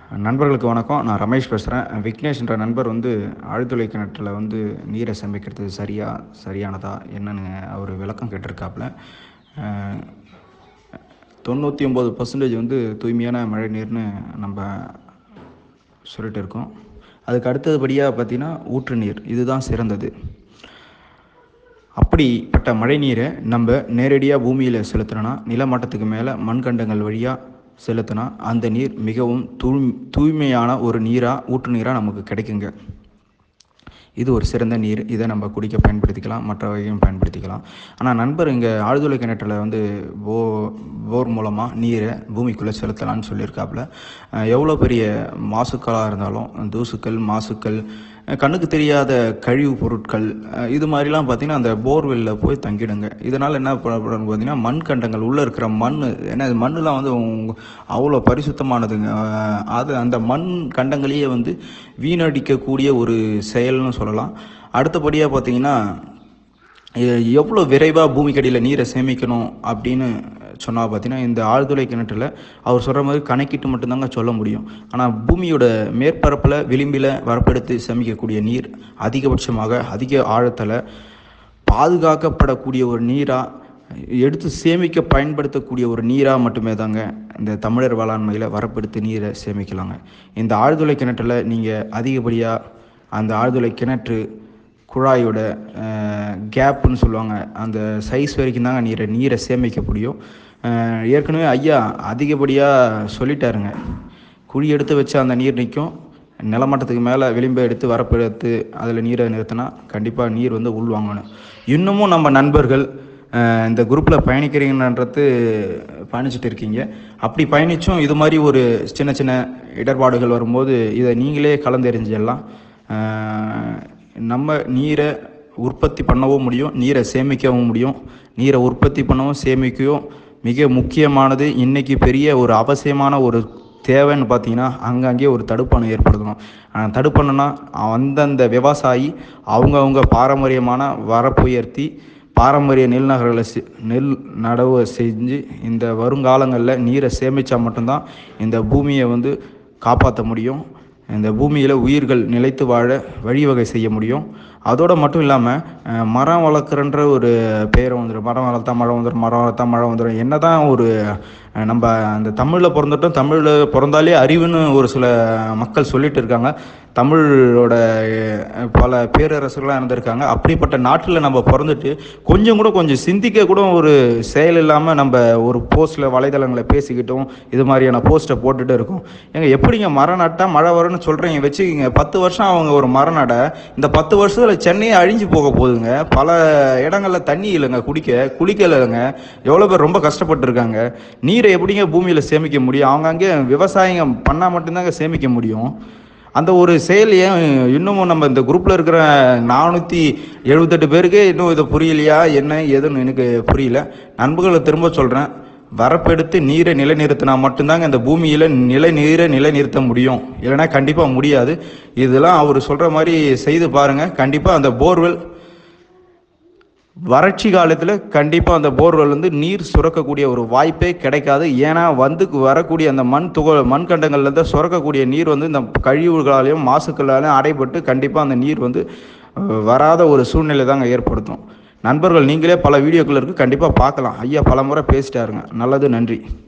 நண்பர்களுக்கு வணக்கம் நான் ரமேஷ் பேசுகிறேன் விக்னேஷ்ன்ற நண்பர் வந்து ஆழ்துளை கிணற்றில் வந்து நீரை சேமிக்கிறது சரியா சரியானதா என்னன்னு அவர் விளக்கம் கேட்டிருக்காப்புல அஹ், தொண்ணூற்றி ஒம்பது பர்சன்டேஜ் வந்து தூய்மையான மழை நீர்னு நம்ம சொல்லிட்டு இருக்கோம் அதுக்கு அடுத்ததுபடியாக பார்த்தீங்கன்னா ஊற்று நீர் இதுதான் சிறந்தது அப்படிப்பட்ட மழை நீரை நம்ம நேரடியாக பூமியில் செலுத்தினோன்னா நிலமட்டத்துக்கு மேலே மண்கண்டங்கள் வழியாக செலுத்தினா அந்த நீர் மிகவும் தூய் தூய்மையான ஒரு நீராக ஊற்று நீராக நமக்கு கிடைக்குங்க இது ஒரு சிறந்த நீர் இதை நம்ம குடிக்க பயன்படுத்திக்கலாம் மற்ற வகையும் பயன்படுத்திக்கலாம் ஆனால் நண்பர் இங்கே ஆழ்துளை கிணற்றில் வந்து போ போர் மூலமாக நீரை பூமிக்குள்ளே செலுத்தலாம்னு சொல்லியிருக்காப்புல அஹ் எவ்வளோ பெரிய மாசுக்களாக இருந்தாலும் தூசுக்கள் மாசுக்கள் அஹ் கண்ணுக்கு தெரியாத கழிவு பொருட்கள் அஹ் இது மாதிரிலாம் பார்த்தீங்கன்னா அந்த போர்வெல்லில் போய் தங்கிடுங்க இதனால் என்ன பண்ணணும் பார்த்தீங்கன்னா மண் கண்டங்கள் உள்ளே இருக்கிற மண் ஏன்னா இது மண்ணெலாம் வந்து உங்க- அவ்வளோ பரிசுத்தமானதுங்க அஹ் அது அந்த மண் கண்டங்களையே வந்து வீணடிக்கக்கூடிய ஒரு செயல்னு சொல்லலாம் அடுத்தபடியாக பார்த்தீங்கன்னா எ- எவ்வளோ விரைவாக பூமிக்கடியில் நீரை சேமிக்கணும் அப்படின்னு சொன்னால் பார்த்தீங்கன்னா இந்த ஆழ்துளை கிணற்றில் அவர் சொல்கிற மாதிரி கணக்கிட்டு மட்டும்தாங்க சொல்ல முடியும் ஆனால் பூமியோட மேற்பரப்பில் விளிம்பில் வரப்பெடுத்து சேமிக்கக்கூடிய நீர் அதிகபட்சமாக அதிக ஆழத்தில் பாதுகாக்கப்படக்கூடிய ஒரு நீராக எடுத்து சேமிக்க பயன்படுத்தக்கூடிய ஒரு நீராக மட்டுமே தாங்க இந்த தமிழர் வேளாண்மையில் வரப்பெடுத்து நீரை சேமிக்கலாங்க இந்த ஆழ்துளை கிணற்றில் நீங்கள் அதிகப்படியாக அந்த ஆழ்துளை கிணற்று குழாயோட கேப்புன்னு சொல்லுவாங்க அந்த சைஸ் வரைக்கும் தாங்க நீரை நீரை சேமிக்க முடியும் அஹ், ஏற்கனவே ஐயா அதிகப்படியாக சொல்லிட்டாருங்க குழி எடுத்து வச்ச அந்த நீர் நிற்கும் நிலமட்டத்துக்கு மேலே விளிம்பை எடுத்து வரப்பு எடுத்து அதில் நீரை நிறுத்தினா கண்டிப்பாக நீர் வந்து உள்வாங்கணும் இன்னமும் நம்ம நண்பர்கள் அஹ், இந்த குரூப்பில் பயணிக்கிறீங்கன்றது பயணிச்சுட்டு இருக்கீங்க அப்படி பயணிச்சும் இது மாதிரி ஒரு சின்ன சின்ன இடர்பாடுகள் வரும்போது இதை நீங்களே கலந்தெறிஞ்சிடலாம் அஹ், நம்ம நீரை உற்பத்தி பண்ணவும் முடியும் நீரை சேமிக்கவும் முடியும் நீரை உற்பத்தி பண்ணவும் சேமிக்கவும் மிக முக்கியமானது இன்னைக்கு பெரிய ஒரு அவசியமான ஒரு தேவைன்னு பார்த்தீங்கன்னா அங்கங்கே ஒரு தடுப்பணை ஏற்படுத்தணும் அஹ் தடுப்பணைனா அந்தந்த விவசாயி அவங்கவுங்க பாரம்பரியமான வரப்புயர்த்தி பாரம்பரிய நெல் நகர்களை செ- நெல் நடவு செஞ்சு இந்த வருங்காலங்களில் நீரை சேமித்தா மட்டும்தான் இந்த பூமியை வந்து காப்பாற்ற முடியும் இந்த பூமியில் உயிர்கள் நிலைத்து வாழ வழிவகை செய்ய முடியும் அதோடு மட்டும் இல்லாமல் மரம் வளர்க்குறன்ற ஒரு பெயரை வந்துடும் மரம் வளர்த்தா மழை வந்துடும் மரம் வளர்த்தா மழை வந்துடும் என்ன தான் ஒரு அஹ், நம்ம அந்த தமிழில் பிறந்துட்டோம் தமிழில் பிறந்தாலே அறிவுன்னு ஒரு சில மக்கள் சொல்லிட்டு இருக்காங்க தமிழோட அஹ், பல பேரரசுகளாக இருந்திருக்காங்க அப்படிப்பட்ட நாட்டில் நம்ம பிறந்துட்டு கொஞ்சம் கூட கொஞ்சம் சிந்திக்க கூட ஒரு செயல் இல்லாமல் நம்ம ஒரு போஸ்ட்டில் வலைதளங்களை பேசிக்கிட்டும் இது மாதிரியான போஸ்ட்டை போட்டுட்டு இருக்கோம் ஏங்க எப்படிங்க மரம் நட்டால் மழை வரும்னு சொல்கிறீங்க வச்சுக்கிங்க பத்து வருஷம் அவங்க ஒரு மரம் நட இந்த பத்து வருஷத்தில் சென்னையே அழிஞ்சு போக போகுதுங்க பல இடங்கள்ல தண்ணி இல்லைங்க குடிக்க குளிக்க இல்லைங்க எவ்வளோ பேர் ரொம்ப கஷ்டப்பட்டு இருக்காங்க நீரை எப்படிங்க பூமியில் சேமிக்க முடியும் அவங்க அங்கே விவசாயம் பண்ணால் மட்டும்தாங்க சேமிக்க முடியும் அந்த ஒரு செயல் ஏன் இன்னமும் நம்ம இந்த குரூப்பில் இருக்கிற நானூற்றி எழுபத்தெட்டு பேருக்கு இன்னும் இதை புரியலையா என்ன ஏதுன்னு எனக்கு புரியல நண்பர்களை திரும்ப சொல்கிறேன் வரப்பெடுத்து நீரை நிலைநிறுத்தினா மட்டும்தாங்க இந்த பூமியில் நிலை நீரை நிலைநிறுத்த முடியும் இல்லைன்னா கண்டிப்பாக முடியாது இதெல்லாம் அவர் சொல்கிற மாதிரி செய்து பாருங்கள் கண்டிப்பாக அந்த போர்வெல் வறட்சி காலத்தில் கண்டிப்பாக அந்த போர்வெல் வந்து நீர் சுரக்கக்கூடிய ஒரு வாய்ப்பே கிடைக்காது ஏன்னா வந்து வரக்கூடிய அந்த மண் துக மண்கண்டங்கள்லேருந்து சுரக்கக்கூடிய நீர் வந்து இந்த கழிவுகளாலையும் மாசுக்களாலையும் அடைபட்டு கண்டிப்பாக அந்த நீர் வந்து அஹ், வராத ஒரு சூழ்நிலை தாங்க ஏற்படுத்தும் நண்பர்கள் நீங்களே பல வீடியோக்கள் இருக்குது கண்டிப்பாக பார்க்கலாம் ஐயா பல முறை பேசிட்டாருங்க நல்லது நன்றி